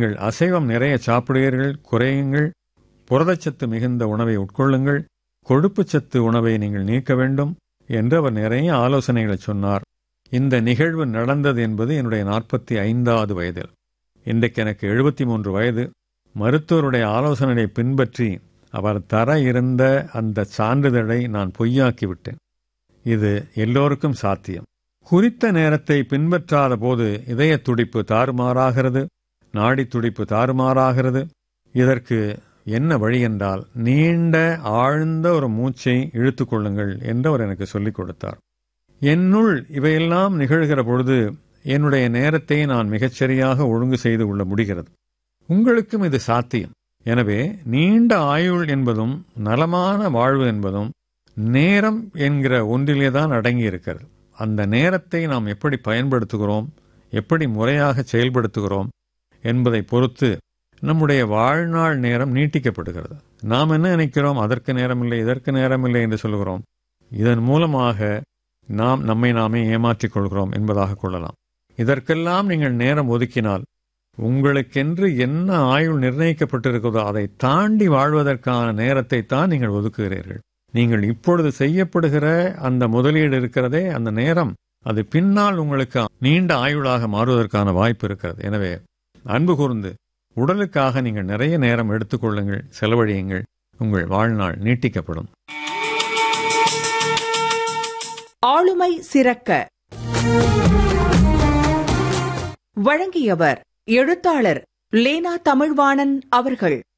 நீங்கள் அசைவம் நிறைய சாப்பிடுவீர்கள் குறையுங்கள் புரதச்சத்து மிகுந்த உணவை உட்கொள்ளுங்கள் கொழுப்புச்சத்து உணவை நீங்கள் நீக்க வேண்டும் என்று அவர் நிறைய ஆலோசனைகளை சொன்னார் இந்த நிகழ்வு நடந்தது என்பது என்னுடைய நாற்பத்தி ஐந்தாவது வயதில் இன்றைக்கு எனக்கு எழுபத்தி மூன்று வயது மருத்துவருடைய ஆலோசனையை பின்பற்றி அவர் தர இருந்த அந்த சான்றிதழை நான் பொய்யாக்கி விட்டேன் இது எல்லோருக்கும் சாத்தியம் குறித்த நேரத்தை பின்பற்றாத போது இதய துடிப்பு தாறுமாறாகிறது நாடி துடிப்பு தாறுமாறாகிறது இதற்கு என்ன வழி என்றால் நீண்ட ஆழ்ந்த ஒரு மூச்சை இழுத்து கொள்ளுங்கள் என்று அவர் எனக்கு சொல்லிக் கொடுத்தார் என்னுள் இவையெல்லாம் நிகழ்கிற பொழுது என்னுடைய நேரத்தை நான் மிகச்சரியாக ஒழுங்கு செய்து கொள்ள முடிகிறது உங்களுக்கும் இது சாத்தியம் எனவே நீண்ட ஆயுள் என்பதும் நலமான வாழ்வு என்பதும் நேரம் என்கிற ஒன்றிலே தான் அடங்கி இருக்கிறது அந்த நேரத்தை நாம் எப்படி பயன்படுத்துகிறோம் எப்படி முறையாக செயல்படுத்துகிறோம் என்பதை பொறுத்து நம்முடைய வாழ்நாள் நேரம் நீட்டிக்கப்படுகிறது நாம் என்ன நினைக்கிறோம் அதற்கு நேரமில்லை இதற்கு நேரமில்லை என்று சொல்கிறோம் இதன் மூலமாக நாம் நம்மை நாமே ஏமாற்றிக் கொள்கிறோம் என்பதாக கொள்ளலாம் இதற்கெல்லாம் நீங்கள் நேரம் ஒதுக்கினால் உங்களுக்கென்று என்ன ஆயுள் நிர்ணயிக்கப்பட்டிருக்கிறதோ அதை தாண்டி வாழ்வதற்கான நேரத்தை தான் நீங்கள் ஒதுக்குகிறீர்கள் நீங்கள் இப்பொழுது செய்யப்படுகிற அந்த முதலீடு இருக்கிறதே அந்த நேரம் அது பின்னால் உங்களுக்கு நீண்ட ஆயுளாக மாறுவதற்கான வாய்ப்பு இருக்கிறது எனவே அன்பு கூர்ந்து உடலுக்காக நீங்கள் நிறைய நேரம் எடுத்துக்கொள்ளுங்கள் செலவழியுங்கள் உங்கள் வாழ்நாள் நீட்டிக்கப்படும் ஆளுமை சிறக்க வழங்கியவர் எழுத்தாளர் லேனா தமிழ்வாணன் அவர்கள்